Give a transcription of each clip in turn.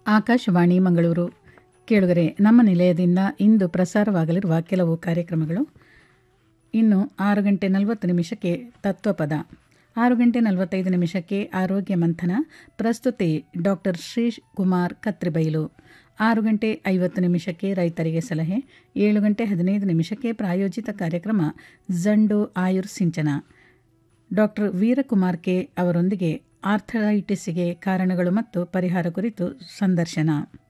ಆಕಾಶವಾಣಿ ಮಂಗಳೂರು ಕೇಳುಗರೆ ನಮ್ಮ ನಿಲಯದಿಂದ ಇಂದು ಪ್ರಸಾರವಾಗಲಿರುವ ಕೆಲವು ಕಾರ್ಯಕ್ರಮಗಳು ಇನ್ನು ಆರು ಗಂಟೆ ನಲವತ್ತು ನಿಮಿಷಕ್ಕೆ ತತ್ವಪದ ಆರು ಗಂಟೆ ನಲವತ್ತೈದು ನಿಮಿಷಕ್ಕೆ ಆರೋಗ್ಯ ಮಂಥನ ಪ್ರಸ್ತುತಿ ಡಾಕ್ಟರ್ ಶ್ರೀಶ್ ಕುಮಾರ್ ಕತ್ರಿಬೈಲು ಆರು ಗಂಟೆ ಐವತ್ತು ನಿಮಿಷಕ್ಕೆ ರೈತರಿಗೆ ಸಲಹೆ ಏಳು ಗಂಟೆ ಹದಿನೈದು ನಿಮಿಷಕ್ಕೆ ಪ್ರಾಯೋಜಿತ ಕಾರ್ಯಕ್ರಮ ಜಂಡು ಆಯುರ್ ಸಿಂಚನ ಡಾಕ್ಟರ್ ವೀರಕುಮಾರ್ ಕೆ ಅವರೊಂದಿಗೆ ಆರ್ಥರೈಟಿಸ್ಗೆ ಕಾರಣಗಳು ಮತ್ತು ಪರಿಹಾರ ಕುರಿತು ಸಂದರ್ಶನ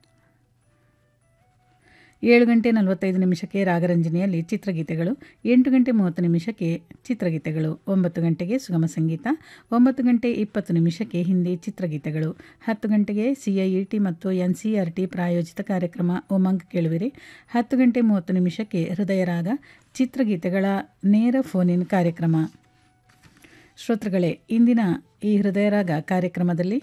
ಏಳು ಗಂಟೆ ನಲವತ್ತೈದು ನಿಮಿಷಕ್ಕೆ ರಾಗರಂಜನೆಯಲ್ಲಿ ಚಿತ್ರಗೀತೆಗಳು ಎಂಟು ಗಂಟೆ ಮೂವತ್ತು ನಿಮಿಷಕ್ಕೆ ಚಿತ್ರಗೀತೆಗಳು ಒಂಬತ್ತು ಗಂಟೆಗೆ ಸುಗಮ ಸಂಗೀತ ಒಂಬತ್ತು ಗಂಟೆ ಇಪ್ಪತ್ತು ನಿಮಿಷಕ್ಕೆ ಹಿಂದಿ ಚಿತ್ರಗೀತೆಗಳು ಹತ್ತು ಗಂಟೆಗೆ ಸಿಐಇಟಿ ಮತ್ತು ಎನ್ಸಿಆರ್ಟಿ ಪ್ರಾಯೋಜಿತ ಕಾರ್ಯಕ್ರಮ ಉಮಂಗ್ ಕೇಳುವಿರಿ ಹತ್ತು ಗಂಟೆ ಮೂವತ್ತು ನಿಮಿಷಕ್ಕೆ ಹೃದಯರಾಗ ಚಿತ್ರಗೀತೆಗಳ ನೇರ ಫೋನಿನ್ ಕಾರ್ಯಕ್ರಮ ಶ್ರೋತೃಗಳೇ ಇಂದಿನ ಈ ಹೃದಯರಾಗ ಕಾರ್ಯಕ್ರಮದಲ್ಲಿ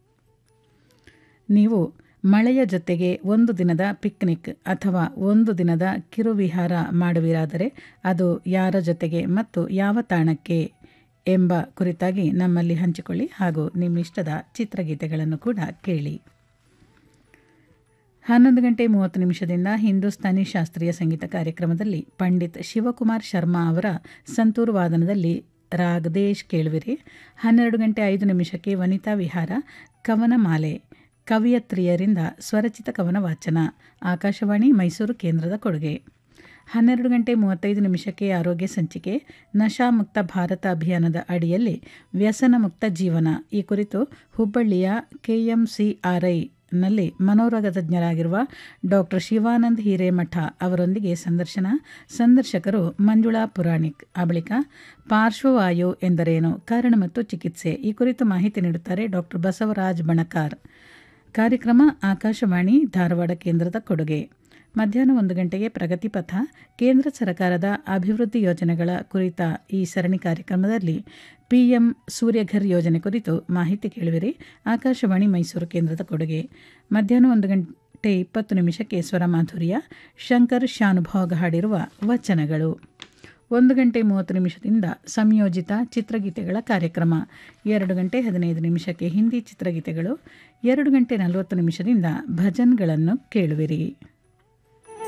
ನೀವು ಮಳೆಯ ಜೊತೆಗೆ ಒಂದು ದಿನದ ಪಿಕ್ನಿಕ್ ಅಥವಾ ಒಂದು ದಿನದ ಕಿರುವಿಹಾರ ಮಾಡುವಿರಾದರೆ ಅದು ಯಾರ ಜೊತೆಗೆ ಮತ್ತು ಯಾವ ತಾಣಕ್ಕೆ ಎಂಬ ಕುರಿತಾಗಿ ನಮ್ಮಲ್ಲಿ ಹಂಚಿಕೊಳ್ಳಿ ಹಾಗೂ ನಿಮ್ಮಿಷ್ಟದ ಚಿತ್ರಗೀತೆಗಳನ್ನು ಕೂಡ ಕೇಳಿ ಹನ್ನೊಂದು ಗಂಟೆ ಮೂವತ್ತು ನಿಮಿಷದಿಂದ ಹಿಂದೂಸ್ತಾನಿ ಶಾಸ್ತ್ರೀಯ ಸಂಗೀತ ಕಾರ್ಯಕ್ರಮದಲ್ಲಿ ಪಂಡಿತ್ ಶಿವಕುಮಾರ್ ಶರ್ಮಾ ಅವರ ಸಂತೂರು ವಾದನದಲ್ಲಿ ರಾಗದೇಶ್ ಕೇಳುವಿರಿ ಹನ್ನೆರಡು ಗಂಟೆ ಐದು ನಿಮಿಷಕ್ಕೆ ವನಿತಾ ವಿಹಾರ ಕವನ ಮಾಲೆ ಕವಿಯತ್ರಿಯರಿಂದ ಸ್ವರಚಿತ ಕವನ ವಾಚನ ಆಕಾಶವಾಣಿ ಮೈಸೂರು ಕೇಂದ್ರದ ಕೊಡುಗೆ ಹನ್ನೆರಡು ಗಂಟೆ ಮೂವತ್ತೈದು ನಿಮಿಷಕ್ಕೆ ಆರೋಗ್ಯ ಸಂಚಿಕೆ ನಶಾಮುಕ್ತ ಭಾರತ ಅಭಿಯಾನದ ಅಡಿಯಲ್ಲಿ ವ್ಯಸನ ಮುಕ್ತ ಜೀವನ ಈ ಕುರಿತು ಹುಬ್ಬಳ್ಳಿಯ ಕೆಎಂಸಿಆರ್ಐ ನಲ್ಲಿ ಮನೋರೋಗ ತಜ್ಞರಾಗಿರುವ ಡಾಕ್ಟರ್ ಶಿವಾನಂದ್ ಹಿರೇಮಠ ಅವರೊಂದಿಗೆ ಸಂದರ್ಶನ ಸಂದರ್ಶಕರು ಮಂಜುಳಾ ಪುರಾಣಿಕ್ ಆ ಬಳಿಕ ಪಾರ್ಶ್ವವಾಯು ಎಂದರೇನು ಕಾರಣ ಮತ್ತು ಚಿಕಿತ್ಸೆ ಈ ಕುರಿತು ಮಾಹಿತಿ ನೀಡುತ್ತಾರೆ ಡಾಕ್ಟರ್ ಬಸವರಾಜ್ ಬಣಕಾರ್ ಕಾರ್ಯಕ್ರಮ ಆಕಾಶವಾಣಿ ಧಾರವಾಡ ಕೇಂದ್ರದ ಕೊಡುಗೆ ಮಧ್ಯಾಹ್ನ ಒಂದು ಗಂಟೆಗೆ ಪ್ರಗತಿ ಪಥ ಕೇಂದ್ರ ಸರ್ಕಾರದ ಅಭಿವೃದ್ಧಿ ಯೋಜನೆಗಳ ಕುರಿತ ಈ ಸರಣಿ ಕಾರ್ಯಕ್ರಮದಲ್ಲಿ ಪಿಎಂ ಸೂರ್ಯಘರ್ ಯೋಜನೆ ಕುರಿತು ಮಾಹಿತಿ ಕೇಳುವಿರಿ ಆಕಾಶವಾಣಿ ಮೈಸೂರು ಕೇಂದ್ರದ ಕೊಡುಗೆ ಮಧ್ಯಾಹ್ನ ಒಂದು ಗಂಟೆ ಇಪ್ಪತ್ತು ನಿಮಿಷಕ್ಕೆ ಸ್ವರ ಮಾಧುರ್ಯ ಶಂಕರ್ ಶಾನುಭೋಗ್ ಹಾಡಿರುವ ವಚನಗಳು ಒಂದು ಗಂಟೆ ಮೂವತ್ತು ನಿಮಿಷದಿಂದ ಸಂಯೋಜಿತ ಚಿತ್ರಗೀತೆಗಳ ಕಾರ್ಯಕ್ರಮ ಎರಡು ಗಂಟೆ ಹದಿನೈದು ನಿಮಿಷಕ್ಕೆ ಹಿಂದಿ ಚಿತ್ರಗೀತೆಗಳು ಎರಡು ಗಂಟೆ ನಲವತ್ತು ನಿಮಿಷದಿಂದ ಭಜನ್ಗಳನ್ನು ಕೇಳುವಿರಿ